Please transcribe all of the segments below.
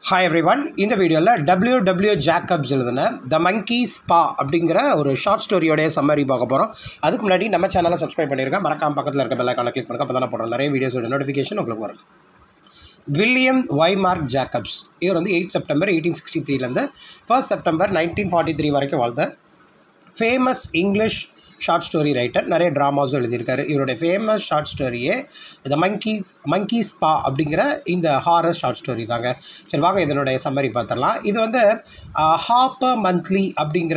hi every one இந்த வீடியோவில் W W Jacob's எழுதின த மங்கி ஸ்பா அப்படிங்கிற ஒரு ஷார்ட் ஸ்டோரியோடைய சம்மரி பார்க்க போகிறோம் அதுக்கு முன்னாடி நம்ம சேனலை சப்ஸ்கிரைப் பண்ணியிருக்கேன் மறக்காம பக்கத்தில் இருக்க பெல்லைக்கான கிளிக் பண்ணுங்க அப்போ தானே போடுறோம் நிறைய வீடியோஸோட நோட்டிஃபிகேஷன் உங்களுக்கு வரும் வில்லியம் வைமார்க் ஜாக்கப்ஸ் இவர் வந்து எயிட் செப்டம்பர் எயிட்டீன் சிக்ஸ்டி த்ரீலேருந்து first September nineteen forty three வரைக்கும் வாழ்ந்த famous English short story writer நிறைய ட்ராமாஸும் எழுதியிருக்காரு இவருடைய ஃபேமஸ் ஷார்ட் ஸ்டோரியே இந்த மங்கி மங்கி ஸ்பா அப்படிங்கிற இந்த ஹாரர் ஷார்ட் ஸ்டோரி தாங்க சரி வாங்க இதனுடைய சம்மரி பார்த்துடலாம் இது வந்து ஹாப்பர் மந்த்லி அப்படிங்கிற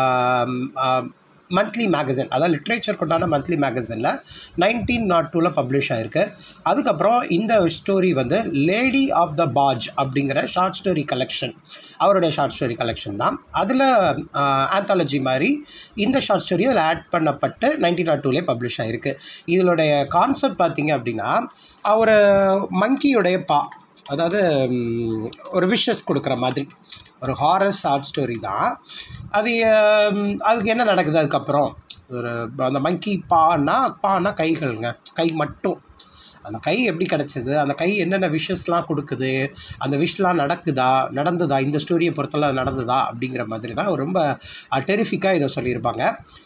மந்த்லி மேகசின் அதாவது லிட்ரேச்சர் கொண்டான மந்த்லி மேகசினில் நைன்டீன் நாட் டூவில் பப்ளிஷ் ஆயிருக்கு அதுக்கப்புறம் இந்த ஸ்டோரி வந்து லேடி ஆஃப் த பாஜ் அப்படிங்கிற ஷார்ட் ஸ்டோரி கலெக்ஷன் அவருடைய ஷார்ட் ஸ்டோரி கலெக்ஷன் தான் அதில் ஆந்தாலஜி மாதிரி இந்த ஷார்ட் ஸ்டோரி அதில் ஆட் பண்ணப்பட்டு நைன்டீன் நாட் டூலேயே பப்ளிஷ் ஆகிருக்கு இதனுடைய கான்செப்ட் பார்த்தீங்க அப்படின்னா ஒரு மங்கியுடைய பா அதாவது ம், ஒரு விஷஸ் கொடுக்குற மாதிரி ஒரு ஹாரஸ் ஷார்ட் ஸ்டோரி தான் அது ம், அதுக்கு என்ன நடக்குது அதுக்கப்புறம் ஒரு அந்த மங்கி பான்னா பான்னா கைகள்ங்க கை மட்டும் அந்த கை எப்படி கிடச்சிது அந்த கை என்னென்ன விஷஸ்லாம் கொடுக்குது அந்த விஷலாம் நடக்குதா நடந்ததா இந்த ஸ்டோரியை பொறுத்தல அது நடந்ததா அப்படிங்கிற மாதிரி தான் ரொம்ப டெரிஃபிக்காக இதை சொல்லியிருப்பாங்க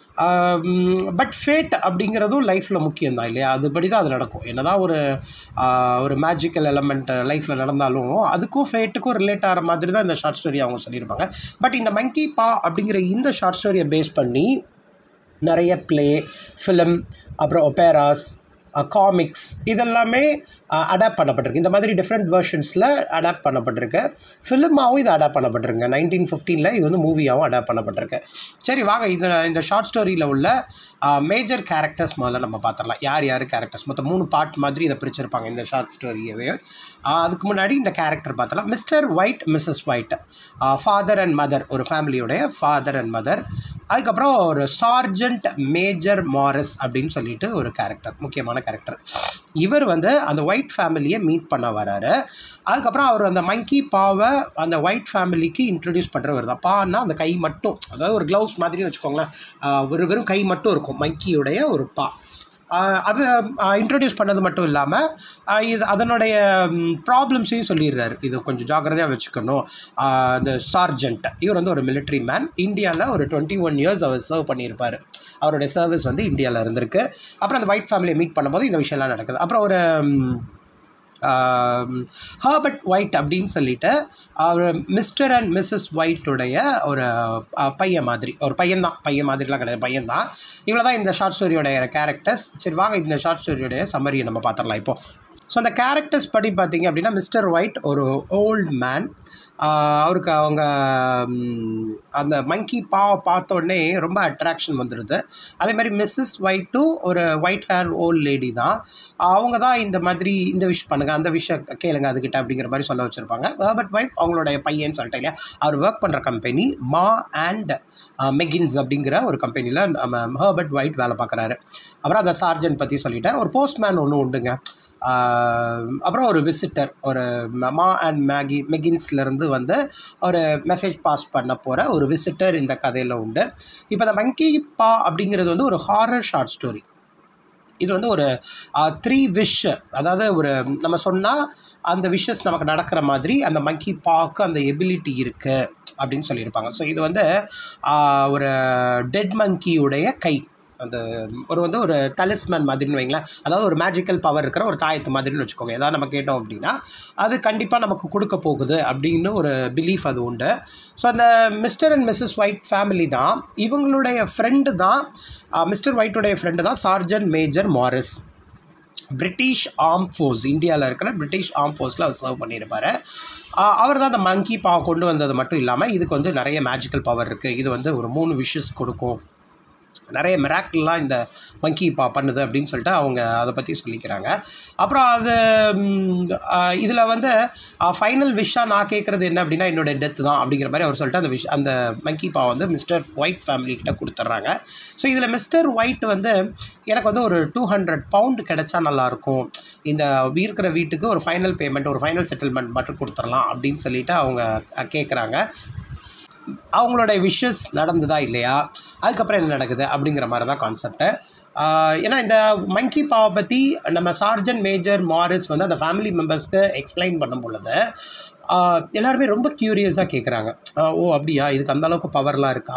பட் ஃபேட் அப்படிங்கிறதும் லைஃப்பில் முக்கியம் தான் இல்லையா அதுபடி தான் அது நடக்கும் என்னதான் ஒரு ஆஹ், ஒரு மேஜிக்கல் எலமெண்ட் லைஃப்பில் நடந்தாலும் அதுக்கும் ஃபேட்டுக்கும் ரிலேட் ஆகிற மாதிரி தான் இந்த ஷார்ட் ஸ்டோரி அவங்க சொல்லியிருப்பாங்க பட் இந்த மங்கி பா அப்படிங்கிற இந்த ஷார்ட் ஸ்டோரியை பேஸ் பண்ணி நிறைய ப்ளே ஃபிலிம் அப்புறம் ஒப்பேராஸ் காமிக்ஸ் இதெல்லாமே அடாப்ட் பண்ணப்பட்டிருக்கு இந்த மாதிரி டிஃப்ரெண்ட் வெர்ஷன்ஸில் அடாப்ட் பண்ணப்பட்டிருக்கு ஃபிலிமாகவும் இது அடாப்ட் பண்ணப்பட்டிருக்கு நைன்டீன் ஃபிஃப்டீனில் இது வந்து மூவியாகவும் அடாப்ட் பண்ணப்பட்டிருக்கு சரி வாங்க இந்த இந்த ஷார்ட் ஸ்டோரியில் உள்ள மேஜர் கேரக்டர்ஸ் முதல்ல நம்ம பார்த்துடலாம் யார் யார் கேரக்டர்ஸ் மொத்தம் மூணு பார்ட் மாதிரி இதை பிரிச்சிருப்பாங்க இந்த ஷார்ட் ஸ்டோரியவே அதுக்கு முன்னாடி இந்த கேரக்டர் பார்த்தலாம் mister White missus White father and mother ஒரு ஃபேமிலியோடைய ஃபாதர் அண்ட் மதர் அதுக்கப்புறம் ஒரு சார்ஜென்ட் மேஜர் மாரஸ் அப்படின்னு சொல்லிட்டு ஒரு கேரக்டர் முக்கியமான கேரக்டர் இவர் வந்து அந்த ஒயிட் ஃபேமிலியை மீட் பண்ண வராரு அதுக்கப்புறம் அவர் அந்த மங்கி பாவை அந்த ஒயிட் ஃபேமிலிக்கு இன்ட்ரடியூஸ் பண்ணுறவர் தான் பான்னா அந்த கை மட்டும் அதாவது ஒரு க்ளவுஸ் மாதிரின்னு வச்சுக்கோங்களேன் ஆஹ் ஒரு வெறும் கை மட்டும் இருக்கும் மங்கியுடைய ஒரு பா ஆஹ் அது இன்ட்ரடியூஸ் பண்ணது மட்டும் இல்லாமல் இது அதனுடைய ப்ராப்ளம்ஸையும் சொல்லிடுறாரு இது கொஞ்சம் ஜாக்கிரதையாக வச்சுக்கணும் ஆஹ் இந்த சார்ஜென்ட் இவர் வந்து ஒரு military மேன் இந்தியாவில் ஒரு டுவெண்ட்டி ஒன் இயர்ஸ் அவர் சர்வ் பண்ணியிருப்பார் அவருடைய சர்வீஸ் வந்து இந்தியாவில் இருந்திருக்கு அப்புறம் அந்த ஒயிட் ஃபேமிலியை மீட் பண்ணும்போது இந்த விஷயம்லாம் நடக்குது அப்புறம் ஒரு ம், ஹர்பர்ட் ஒயிட் அப்படின்னு சொல்லிட்டு அவர் மிஸ்டர் அண்ட் மிஸ்ஸஸ் ஒயிட்டுடைய ஒரு அஹ், பையன் மாதிரி ஒரு பையன் தான் பையன் மாதிரிலாம் கிடையாது பையன் தான் இவ்வளோ தான் இந்த ஷார்ட் ஸ்டோரியோடைய கேரக்டர்ஸ் சரி வாங்க இந்த ஷார்ட் ஸ்டோரியோடைய சம்மரியை நம்ம பார்த்துடலாம் இப்போ ஸோ அந்த கேரக்டர்ஸ் படி பார்த்தீங்க அப்படின்னா மிஸ்டர் ஒயிட் ஒரு ஓல்ட் மேன் அவருக்கு அவங்க ம், அந்த மங்கி பாவை பார்த்த உடனே ரொம்ப அட்ராக்ஷன் வந்துடுது அதே மாதிரி மிஸ்ஸஸ் ஒயிட்டும் ஒரு ஒயிட் ஹேர் ஓல்ட் லேடி தான் அவங்க தான் இந்த மாதிரி இந்த விஷ் பண்ணுங்க அந்த விஷயம் கேளுங்க அதுக்கிட்ட அப்படிங்கிற மாதிரி சொல்ல வச்சுருப்பாங்க ஹர்பர்ட் ஒய்ஃப் அவங்களுடைய பையன் சொல்லிட்டு இல்லையா அவர் ஒர்க் பண்ணுற கம்பெனி மா அண்ட் மெகின்ஸ் அப்படிங்கிற ஒரு கம்பெனியில் நம்ம ஹர்பர்ட் ஒயிட் வேலை பார்க்குறாரு அப்புறம் அந்த சார்ஜன் பற்றி சொல்லிட்டேன் ஒரு போஸ்ட்மேன் ஒன்று உண்டுங்க ஆஹ் அப்புறம் ஒரு விசிட்டர் ஒரு மா அண்ட் மேகி மெகின்ஸ்லேருந்து வந்து ஒரு மெசேஜ் பாஸ் பண்ண போகிற ஒரு விசிட்டர் இந்த கதையில் உண்டு இப்போ இந்த மங்கி பா அப்படிங்கிறது வந்து ஒரு ஹாரர் ஷார்ட் ஸ்டோரி இது வந்து ஒரு த்ரீ விஷ் அதாவது ஒரு நம்ம சொன்னால் அந்த விஷஸ் நமக்கு நடக்கிற மாதிரி அந்த மங்கி பாக்கு அந்த எபிலிட்டி இருக்குது அப்படின்னு சொல்லியிருப்பாங்க ஸோ இது வந்து ஆஹ், ஒரு டெட் மங்கியுடைய கை அந்த ஒரு வந்து ஒரு தலிஸ்மன் மாதிரின்னு வைங்களேன் அதாவது ஒரு மேஜிக்கல் பவர் இருக்கிற ஒரு தாயத்து மாதிரின்னு வச்சுக்கோங்க ஏதாவது நம்ம கேட்டோம் அப்படின்னா அது கண்டிப்பாக நமக்கு கொடுக்க போகுது அப்படின்னு ஒரு பிலீஃப் அது உண்டு ஸோ அந்த mister and missus White family தான் இவங்களுடைய ஃப்ரெண்டு தான் மிஸ்டர் ஒயிட்டுடைய ஃப்ரெண்டு தான் sergeant major Morris British arm force இந்தியாவில் இருக்கிற பிரிட்டிஷ் ஆர்ம் ஃபோர்ஸில் அவர் சர்வ் பண்ணியிருப்பார் அவர் தான் அந்த மங்கி பாவை கொண்டு வந்தது மட்டும் இல்லாமல் இதுக்கு வந்து நிறைய மேஜிக்கல் பவர் இருக்குது இது வந்து ஒரு மூணு விஷஸ் கொடுக்கும் நிறைய மிராக்கிள்லாம் இந்த மங்கி பா பண்ணுது அப்படின்னு சொல்லிட்டு அவங்க அதை பற்றி சொல்லிக்கிறாங்க அப்புறம் அது இதில் வந்து ஃபைனல் விஷாக நான் கேட்குறது என்ன அப்படின்னா என்னோட டெத்து தான் அப்படிங்கிற மாதிரி அவர் சொல்லிட்டு அந்த விஷ் அந்த மங்கி பா வந்து மிஸ்டர் ஒயிட் ஃபேமிலி கிட்ட கொடுத்துட்றாங்க ஸோ இதில் மிஸ்டர் ஒயிட் வந்து எனக்கு வந்து ஒரு டூ ஹண்ட்ரட் பவுண்டு கிடைச்சா நல்லாயிருக்கும் இந்த இருக்கிற வீட்டுக்கு ஒரு ஃபைனல் பேமெண்ட் ஒரு ஃபைனல் செட்டில்மெண்ட் மட்டும் கொடுத்துடலாம் அப்படின்னு சொல்லிட்டு அவங்க கேட்குறாங்க அவங்களுடைய விஷஸ் நடந்ததா இல்லையா அதுக்கப்புறம் என்ன நடக்குது அப்படிங்கிற மாதிரி தான் கான்செப்ட்டு ஏன்னா இந்த மங்கி பாவை பற்றி நம்ம சார்ஜன் மேஜர் மாரிஸ் வந்து அந்த ஃபேமிலி மெம்பர்ஸ்க்கு எக்ஸ்பிளைன் பண்ணும் பொழுது ஆஹ் எல்லாருமே ரொம்ப க்யூரியஸாக கேட்குறாங்க ஓ அப்படியா இதுக்கு அந்த அளவுக்கு பவர்லாம் இருக்கா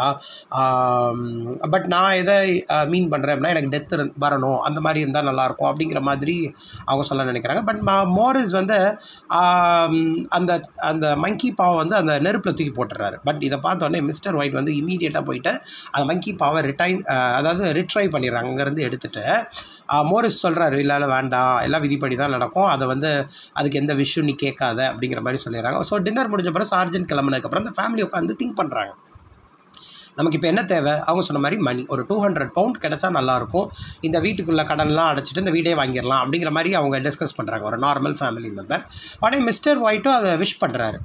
பட் நான் எதை மீன் பண்ணுறேன் அப்படின்னா எனக்கு டெத் வரணும் அந்த மாதிரி இருந்தால் நல்லாயிருக்கும் அப்படிங்கிற மாதிரி அவங்க சொல்ல நினைக்கிறாங்க பட் மோரிஸ் வந்து ஆம், அந்த அந்த மங்கி பாவை வந்து அந்த நெருப்பில் தூக்கி போட்டுறாரு பட் இதை பார்த்தோன்னே மிஸ்டர் ஒயிட் வந்து இமீடியட்டாக போயிட்டு அந்த மங்கி பாவை ரிட்டைன் அதாவது ரிட்ரை பண்ணிடுறாங்க அங்கேருந்து எடுத்துட்டு ஆஹ், மோரிஸ் சொல்கிறாரு இல்லை இல்லை வேண்டாம் எல்லாம் விதிப்படி தான் நடக்கும் அதை வந்து அதுக்கு எந்த விஷயம் நீ கேட்காத அப்படிங்கிற மாதிரி சொல்லிடுறாங்க ஸோ டின்னர் முடிஞ்ச பிறகு சார்ஜன் கிளம்புனதுக்கப்புறம் அந்த ஃபேமிலி உட்காந்து திங்க் பண்ணுறாங்க நமக்கு இப்போ என்ன தேவை அவங்க சொன்ன மாதிரி மணி ஒரு டூ ஹண்ட்ரட் பவுண்ட் கிடைச்சா நல்லாயிருக்கும் இந்த வீட்டுக்குள்ளே கடன்லாம் அடைச்சிட்டு இந்த வீடே வாங்கிடலாம் அப்படிங்கிற மாதிரி அவங்க டிஸ்கஸ் பண்ணுறாங்க ஒரு நார்மல் ஃபேமிலி மெம்பர் உடனே மிஸ்டர் ஒயிட்டும் அதை விஷ் பண்ணுறாரு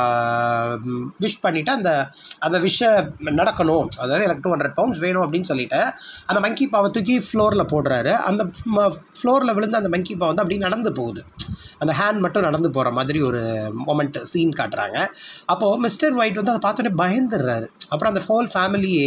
விஷ் பண்ணிவிட்டு அந்த அந்த விஷ நடக்கணும் அதாவது எனக்கு டூ ஹண்ட்ரட் பவுண்ட்ஸ் வேணும் அப்படின்னு சொல்லிட்டு அந்த மங்கி பாவை தூக்கி ஃப்ளோரில் போடுறாரு அந்த ஃப்ளோரில் விழுந்து அந்த மங்கி பாவை வந்து அப்படியே நடந்து போகுது அந்த ஹேண்ட் மட்டும் நடந்து போகிற மாதிரி ஒரு மொமெண்ட் சீன் காட்டுறாங்க அப்போது மிஸ்டர் ஒயிட் வந்து அதை பார்த்தோன்னே பயந்துடுறாரு அப்புறம் அந்த ஹோல் ஃபேமிலியே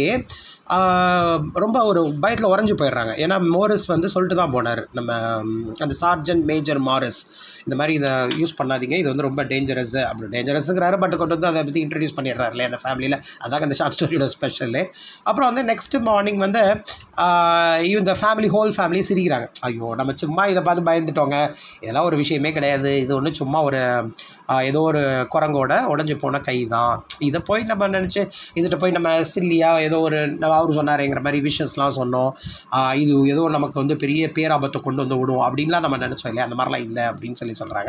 ரொம்ப ஒரு பயத்தில் உறைஞ்சு போயிடுறாங்க ஏன்னா மோரிஸ் வந்து சொல்லிட்டு தான் போனார் நம்ம ம், அந்த சார்ஜன் மேஜர் மாரிஸ் இந்த மாதிரி இதை யூஸ் பண்ணாதீங்க இது வந்து ரொம்ப டேஞ்சரஸ் அப்படி டேஞ்சரஸுங்கிறாரு பட் கொண்டு வந்து அதை பற்றி இன்ட்ரடியூஸ் பண்ணிடுறாரு இல்லையா அந்த ஃபேமிலியில் அதாங்க அந்த ஷார்ட் ஸ்டோரியோட ஸ்பெஷலு அப்புறம் வந்து நெக்ஸ்ட் மார்னிங் வந்து ஆஹ், இந்த ஃபேமிலி ஹோல் ஃபேமிலி சிரிக்கிறாங்க ஐயோ நம்ம சும்மா இதை பார்த்து பயந்துட்டோங்க இதெல்லாம் ஒரு விஷயமே கிடையாது இது ஒன்று சும்மா ஒரு ஆஹ், ஏதோ ஒரு குரங்கோட உடஞ்சி போன கை தான் இதை போய் நம்ம நினச்சி இதுகிட்ட போய் நம்ம சில்லியாக ஏதோ ஒரு நம்ம அவர் சொன்னாருங்கிற மாதிரி விஷஸ்லாம் சொன்னோம் ஆஹ், இது ஏதோ நமக்கு வந்து பெரிய பேராபத்தை கொண்டு வந்து விடும் அப்படின்லாம் நம்ம நினச்சோம் இல்லையா அந்த மாதிரிலாம் இல்லை அப்படின்னு சொல்லி சொல்கிறாங்க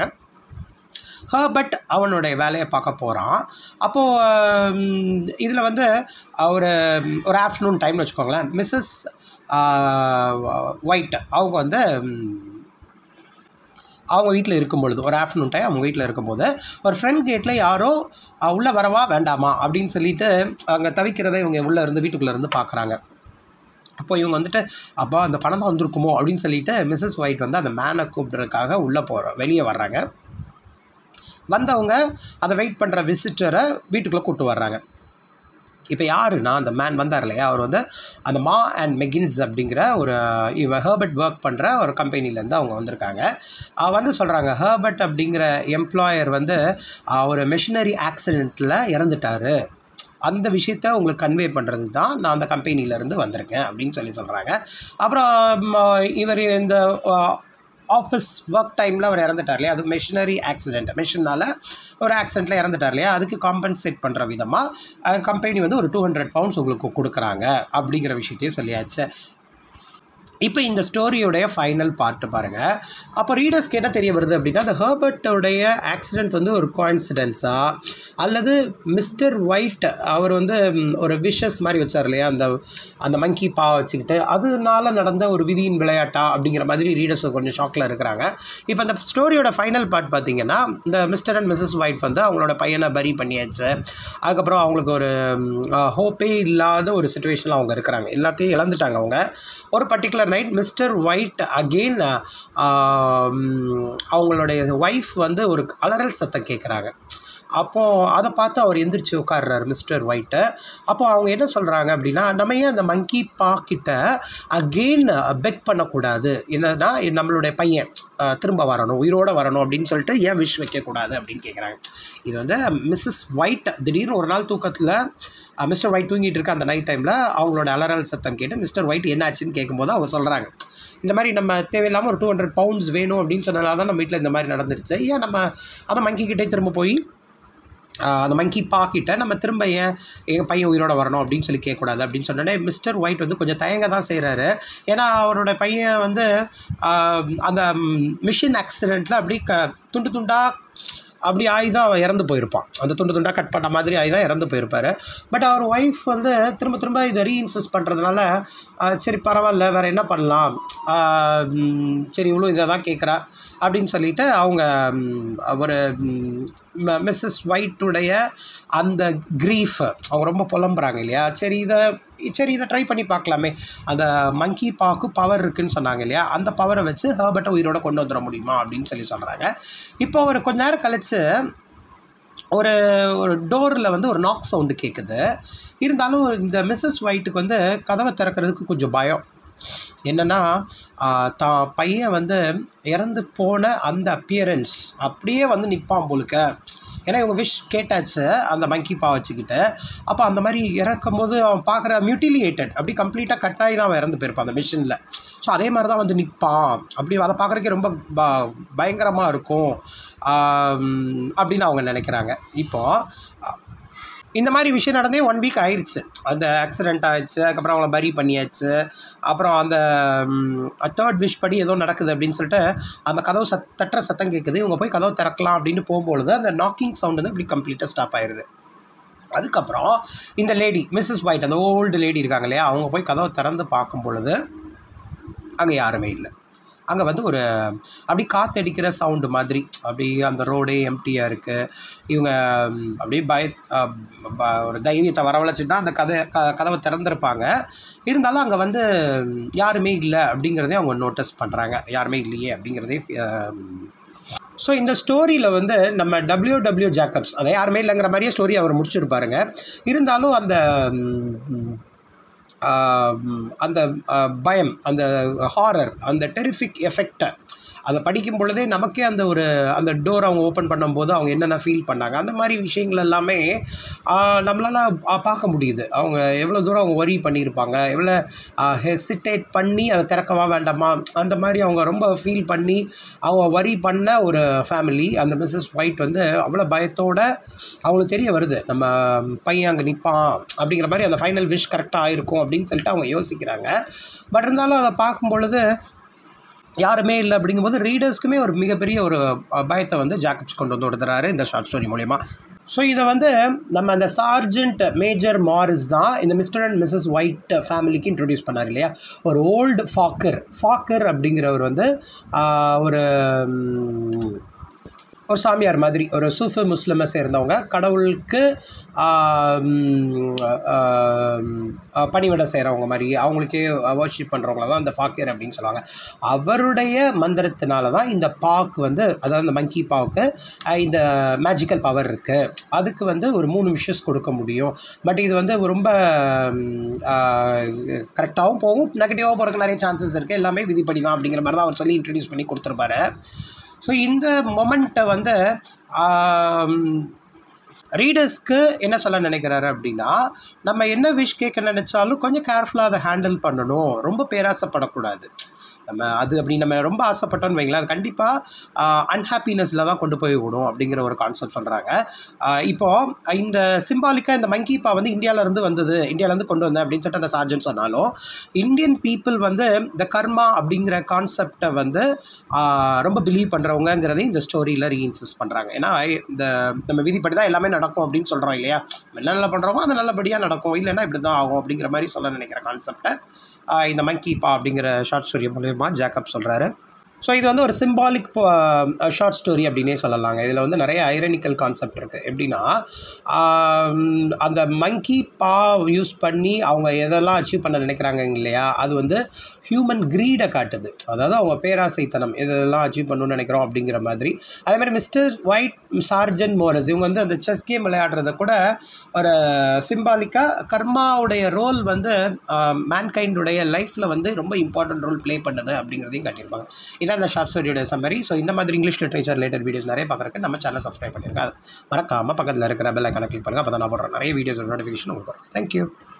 பட் அவனுடைய வேலையை பார்க்க போகிறான் அப்போது இதில் வந்து ஒரு ஒரு ஆஃப்டர்நூன் டைம்னு வச்சுக்கோங்களேன் மிஸ்ஸஸ் ஒயிட் அவங்க வந்து ம், அவங்க வீட்டில் இருக்கும் பொழுது ஒரு ஆஃப்டர்நூன் டைம் அவங்க வீட்டில் இருக்கும்போது ஒரு ஃப்ரண்ட் கேட்டில் யாரோ அஹ், உள்ளே வரவா வேண்டாமா அப்படின்னு சொல்லிட்டு அங்கே தவிக்கிறதை இவங்க உள்ளே இருந்து வீட்டுக்குள்ளே இருந்து பார்க்குறாங்க அப்போ இவங்க வந்துட்டு அப்பா அந்த பணம் தான் வந்திருக்குமோ அப்படின்னு சொல்லிட்டு மிஸ்ஸஸ் ஒயிட் வந்து அந்த மேனை கூப்பிட்றதுக்காக உள்ளே போகிற வெளியே வர்றாங்க வந்தவங்க அதை வெயிட் பண்ணுற விசிட்டரை வீட்டுக்குள்ளே கூப்பிட்டு வர்றாங்க இப்போ யாருன்னா அந்த மேன் வந்தார் இல்லையா அவர் வந்து அந்த மா அண்ட் மெகின்ஸ் அப்படிங்கிற ஒரு இவ ஹேர்பர்ட் ஒர்க் பண்ணுற ஒரு கம்பெனிலேருந்து அவங்க வந்திருக்காங்க அவ வந்து சொல்கிறாங்க ஹேர்பர்ட் அப்படிங்கிற எம்ப்ளாயர் வந்து ஆஹ், ஒரு மெஷினரி ஆக்சிடெண்ட்டில் இறந்துட்டாரு அந்த விஷயத்த உங்களுக்கு கன்வே பண்ணுறது தான் நான் அந்த கம்பெனிலேருந்து வந்திருக்கேன் அப்படின்னு சொல்லி சொல்கிறாங்க அப்புறம் இவர் இந்த ஆஃபீஸ் ஒர்க் டைமில் அவர் இறந்துட்டார் இல்லையா அது மெஷினரி ஆக்சிடென்ட் மெஷினால் ஒரு ஆக்சிடெண்ட்டில் இறந்துட்டார் இல்லையா அதுக்கு காம்பன்சேட் பண்ணுற விதமாக கம்பெனி வந்து ஒரு டூ ஹண்ட்ரட் பவுண்ட்ஸ் உங்களுக்கு கொடுக்குறாங்க அப்படிங்கிற விஷயத்தையும் சொல்லியாச்சு இப்போ இந்த ஸ்டோரியோடைய ஃபைனல் பார்ட்டு பாருங்கள் அப்போ ரீடர்ஸ்க்கு என்ன தெரிய வருது அப்படின்னா அந்த ஹேர்பர்ட்டோடைய ஆக்சிடெண்ட் வந்து ஒரு கோயின்சிடென்ஸா அல்லது மிஸ்டர் ஒயிட் அவர் வந்து ம், ஒரு விஷஸ் மாதிரி வச்சார் இல்லையா அந்த அந்த மங்கி பா வச்சுக்கிட்டு அதனால நடந்த ஒரு விதியின் விளையாட்டா அப்படிங்கிற மாதிரி ரீடர்ஸ் கொஞ்சம் ஷாக்கில் இருக்கிறாங்க இப்போ அந்த ஸ்டோரியோட ஃபைனல் பார்ட் பார்த்தீங்கன்னா இந்த மிஸ்டர் அண்ட் மிஸ்ஸஸ் ஒயிட் வந்து அவங்களோட பையனை பரி பண்ணியாச்சு அதுக்கப்புறம் அவங்களுக்கு ஒரு ஹோப்பே இல்லாத ஒரு சுச்சுவேஷனில் அவங்க இருக்கிறாங்க எல்லாத்தையும் இழந்துட்டாங்க அவங்க ஒரு particular night mister White again அவங்களுடைய ஒய்ஃப் வந்து ஒரு அலறல் சத்தம் கேட்குறாங்க அப்போது அதை பார்த்து அவர் எந்திரிச்சு உட்கார்றாரு மிஸ்டர் ஒயிட்டு அப்போ அவங்க என்ன சொல்கிறாங்க அப்படின்னா நம்ம ஏன் அந்த மங்கி பாக்கிட்ட அகெயின் பெக் பண்ணக்கூடாது என்னன்னா நம்மளுடைய பையன் அஹ், திரும்ப வரணும் உயிரோட வரணும் அப்படின்னு சொல்லிட்டு ஏன் விஷ் வைக்கக்கூடாது அப்படின்னு கேட்குறாங்க இது வந்து மிஸ்ஸஸ் ஒயிட் திடீர்னு ஒரு நாள் தூக்கத்தில் மிஸ்டர் ஒயிட் தூங்கிட்டு இருக்க அந்த நைட் டைமில் அவங்களோட அலறல் சத்தம் கேட்டு மிஸ்டர் ஒயிட் என்னாச்சுன்னு கேட்கும்போது அவங்க சொல்கிறாங்க இந்த மாதிரி நம்ம தேவையில்லாமல் ஒரு டூ ஹண்ட்ரட் பவுண்ட்ஸ் வேணும் அப்படின்னு சொன்னனால தான் நம்ம வீட்டில் இந்த மாதிரி நடந்துருச்சு ஏன் நம்ம அதை மங்கிக்கிட்டே திரும்ப போய் ஆஹ் அந்த மங்கி பாக்கிட்ட நம்ம திரும்ப ஏன் எங்கள் பையன் உயிரோட வரணும் அப்படின்னு சொல்லி கேட்கக்கூடாது அப்படின்னு சொன்னோடனே மிஸ்டர் ஒயிட் வந்து கொஞ்சம் தயங்க தான் செய்கிறாரு ஏன்னா அவரோட பையன் வந்து ஆஹ் அந்த மிஷின் ஆக்சிடெண்ட்டில் அப்படி க துண்டு துண்டாக அப்படி ஆகி தான் அவன் இறந்து போயிருப்பான் அந்த துண்டு துண்டாக கட் பண்ண மாதிரி ஆகி தான் இறந்து போயிருப்பார் பட் அவர் ஒய்ஃப் வந்து திரும்ப திரும்ப இதை ரீஇன்சஸ்ட் பண்ணுறதுனால சரி பரவாயில்ல வேறு என்ன பண்ணலாம் ஆஹ் ம், சரி இவ்வளோ இதை தான் கேட்குறா அப்படின்னு சொல்லிட்டு அவங்க ம், ஒரு மிஸ்ஸஸ் ஒயிட்டுடைய அந்த க்ரீஃப் அவங்க ரொம்ப புலம்புறாங்க இல்லையா சரி இதை சரி இதை ட்ரை பண்ணி பார்க்கலாமே அந்த மங்கி பாக்கு பவர் இருக்குன்னு சொன்னாங்க இல்லையா அந்த பவரை வச்சு ஹேர்பர்ட்டை உயிரோட கொண்டு வந்துட முடியுமா அப்படின்னு சொல்லி சொல்கிறாங்க இப்போ ஒரு கொஞ்ச நேரம் கழிச்சு ஒரு ஒரு டோரில் வந்து ஒரு நாக் சவுண்டு கேட்குது இருந்தாலும் இந்த மிஸ்ஸஸ் ஒயிட்டுக்கு வந்து கதவை திறக்கிறதுக்கு கொஞ்சம் பயம் என்னென்னா தான் பையன் வந்து இறந்து போன அந்த அப்பியரன்ஸ் அப்படியே வந்து நிற்பான் போலுக்க ஏன்னா இவங்க விஷ் கேட்டாச்சு அந்த மங்கி பா வச்சுக்கிட்டு அப்போ அந்த மாதிரி இறக்கும் போது அவன் பார்க்குற மியூட்டிலியேட்டட் அப்படி கம்ப்ளீட்டாக கட்டாயி தான் அவன் இறந்து போயிருப்பான் அந்த மிஷினில் ஸோ அதே மாதிரி தான் வந்து நிற்பான் அப்படி அதை பார்க்குறக்கே ரொம்ப ப பயங்கரமாக இருக்கும் ஆம், அப்படின்னு அவங்க நினைக்கிறாங்க இப்போது இந்த மாதிரி விஷயம் நடந்தே ஒன் வீக் ஆயிடுச்சு அந்த ஆக்சிடெண்ட் ஆயிடுச்சு அதுக்கப்புறம் அவங்கள பரி பண்ணியாச்சு அப்புறம் அந்த தேர்ட் விஷ் படி ஏதோ நடக்குது அப்படின்னு சொல்லிட்டு அந்த கதவு சத் தட்டுற சத்தம் கேட்குது இவங்க போய் கதவு திறக்கலாம் அப்படின்னு போகும்பொழுது அந்த நாக்கிங் சவுண்ட் வந்து இப்படி கம்ப்ளீட்டாக ஸ்டாப் ஆயிடுது அதுக்கப்புறம் இந்த லேடி மிஸ்ஸஸ் ஒயிட் அந்த ஓல்டு லேடி இருக்காங்க இல்லையா அவங்க போய் கதவை திறந்து பார்க்கும் பொழுது அங்கே யாருமே இல்லை அங்கே வந்து ஒரு அப்படி காற்றடிக்கிற சவுண்டு மாதிரி அப்படி அந்த ரோடே எம்டியாக இருக்குது இவங்க ம், அப்படியே பய அஹ், ப- ஒரு தைரியத்தை வரவழைச்சிட்டா அந்த கதை க கதவை திறந்திருப்பாங்க இருந்தாலும் அங்கே வந்து ம், யாருமே இல்லை அப்படிங்கிறதே அவங்க நோட்டீஸ் பண்ணுறாங்க யாருமே இல்லையே அப்படிங்கிறதே ஸோ இந்த ஸ்டோரியில் வந்து நம்ம டபிள்யூ டபிள்யூ ஜாக்கப்ஸ் அதை யாருமே இல்லைங்கிற மாதிரியே ஸ்டோரி அவர் முடிச்சிருப்பாருங்க இருந்தாலும் அந்த ம், ஆம், அந்த ஆ, பயம் அந்த ஹாரர் அந்த டெரிஃபிக் எஃபெக்டை அதை படிக்கும் பொழுதே நமக்கே அந்த ஒரு அந்த டோர் அவங்க ஓப்பன் பண்ணும்போது அவங்க என்னென்ன ஃபீல் பண்ணாங்க அந்த மாதிரி விஷயங்கள் எல்லாமே நம்மளால் பார்க்க முடியுது அவங்க எவ்வளோ தூரம் அவங்க ஒரி பண்ணியிருப்பாங்க எவ்வளோ ஹெசிடேட் பண்ணி அதை திறக்கவா வேண்டாமா அந்த மாதிரி அவங்க ரொம்ப ஃபீல் பண்ணி அவங்க வரி பண்ண ஒரு ஃபேமிலி அந்த மிஸ்ஸஸ் ஒயிட் வந்து அவ்வளோ பயத்தோட அவங்களுக்கு தெரிய வருது நம்ம பையன் அங்கே நிற்பான் அப்படிங்கிற மாதிரி அந்த ஃபைனல் விஷ் கரெக்டாக ஆயிருக்கும் அப்படின்னு சொல்லிட்டு அவங்க யோசிக்கிறாங்க பட் இருந்தாலும் அதை பார்க்கும் பொழுது யாருமே இல்லை அப்படிங்கும்போது ரீடர்ஸ்க்குமே ஒரு மிகப்பெரிய ஒரு அஹ், பயத்தை வந்து ஜாக்கப்ஸ் கொண்டு வந்து கொடுத்துறாரு இந்த ஷார்ட் ஸ்டோரி மூலயமா ஸோ இதை வந்து நம்ம அந்த சார்ஜென்ட் மேஜர் மாரிஸ் தான் இந்த மிஸ்டர் அண்ட் மிஸ்ஸஸ் ஒயிட் ஃபேமிலிக்கு இன்ட்ரடியூஸ் பண்ணார் இல்லையா ஒரு ஓல்டு ஃபாக்கர் ஃபாக்கர் அப்படிங்கிறவர் வந்து ஆஹ், ஒரு ம், ஒரு சாமியார் மாதிரி ஒரு சூஃபி முஸ்லிமை சேர்ந்தவங்க கடவுளுக்கு ஆம், ஆம், பணிவிடை செய்கிறவங்க மாதிரி அவங்களுக்கே வர்ஷிப் பண்ணுறவங்கள தான் இந்த ஃபாக்கர் அப்படின்னு சொல்லுவாங்க அவருடைய மந்திரத்தினால தான் இந்த பாக் வந்து அதாவது இந்த மங்கி பாவுக்கு அஹ், இந்த மேஜிக்கல் பவர் இருக்குது அதுக்கு வந்து ஒரு மூணு விஷஸ் கொடுக்க முடியும் பட் இது வந்து ரொம்ப கரெக்டாகவும் போகும் நெகட்டிவாகவும் போகிறதுக்கு நிறைய சான்சஸ் இருக்குது எல்லாமே விதிப்படி தான் அப்படிங்கிற மாதிரி தான் அவர் சொல்லி இன்ட்ரடியூஸ் பண்ணி கொடுத்துருப்பாரு ஸோ இந்த மொமெண்ட்டை வந்து ரீடர்ஸ்க்கு என்ன சொல்ல நினைக்கிறாரு அப்படின்னா நம்ம என்ன விஷ் கேட்க நினச்சாலும் கொஞ்சம் கேர்ஃபுல்லாக அதை ஹேண்டில் பண்ணணும் ரொம்ப பேராசைப்படக்கூடாது நம்ம அது அப்படி நம்ம ரொம்ப ஆசைப்பட்டோன்னு வைங்களேன் அது கண்டிப்பாக அன்ஹாப்பினஸில் தான் கொண்டு போய் விடும் அப்படிங்கிற ஒரு கான்செப்ட் சொல்கிறாங்க இப்போது இந்த சிம்பாலிக்காக இந்த மங்கி பா வந்து இந்தியாவிலேருந்து வந்தது இந்தியாவிலேருந்து கொண்டு வந்தேன் அப்படின்னு சொல்லிட்டு அந்த சார்ஜன் சொன்னாலும் இந்தியன் பீப்புள் வந்து இந்த கர்மா அப்படிங்கிற கான்செப்டை வந்து ஆஹ், ரொம்ப பிலீவ் பண்ணுறவங்கங்கிறதையும் இந்த ஸ்டோரியில் ரீஇன்சிஸ் பண்ணுறாங்க ஏன்னா இந்த நம்ம விதிப்படி தான் எல்லாமே நடக்கும் அப்படின்னு சொல்கிறோம் இல்லையா நம்ம என்ன நல்லா பண்ணுறோமோ அது நல்லபடியாக நடக்கும் இல்லைன்னா இப்படி தான் ஆகும் அப்படிங்கிற மாதிரி சொல்ல நினைக்கிற கான்செப்டை இந்த மங்கி பா அப்படிங்கிற ஷார்ட் ஸ்டோரி மூலயமா ஜாக்கப் சொல்கிறாரு ஸோ இது வந்து ஒரு சிம்பாலிக் ஷார்ட் ஸ்டோரி அப்படின்னே சொல்லலாங்க இதில் வந்து நிறைய ஐரனிக்கல் கான்செப்ட் இருக்குது எப்படின்னா ஆம், அந்த மங்கி பா யூஸ் பண்ணி அவங்க எதெல்லாம் அச்சீவ் பண்ண நினைக்கிறாங்க இல்லையா அது வந்து ஹியூமன் க்ரீடை காட்டுது அதாவது அவங்க பேராசைத்தனம் இதெல்லாம் அச்சீவ் பண்ணணும்னு நினைக்கிறோம் அப்படிங்கிற மாதிரி அதே மாதிரி மிஸ்டர் ஒயிட் சார்ஜன் மோரஸ் இவங்க வந்து அந்த செஸ் கேம் விளையாடுறத கூட ஒரு சிம்பாலிக்காக கர்மாவுடைய ரோல் வந்து மேன்கைண்டுடைய லைஃப்பில் வந்து ரொம்ப இம்பார்ட்டன்ட் ரோல் ப்ளே பண்ணுது அப்படிங்கிறதையும் காட்டியிருப்பாங்க இதான் இந்த ஷார்ட் ஸ்டோரியோட சம்மரி ஸோ இந்த மாதிரி இங்கிலீஷ் லிட்ரேச்சர் ரிலேட்டட் வீடியோஸ் நிறைய பார்க்குறக்கு நம்ம சேனல் சப்ஸ்கிரைப் பண்ணிருங்க அது மறக்காமல் பக்கத்தில் இருக்கிற பெல் ஐக்கானை கிளிக் பண்ணுங்கள் அப்போ தான் நான் போடுறேன் நிறைய வீடியோஸ் நோட்டிஃபிகேஷன் உங்களுக்கு வரும் தேங்க்யூ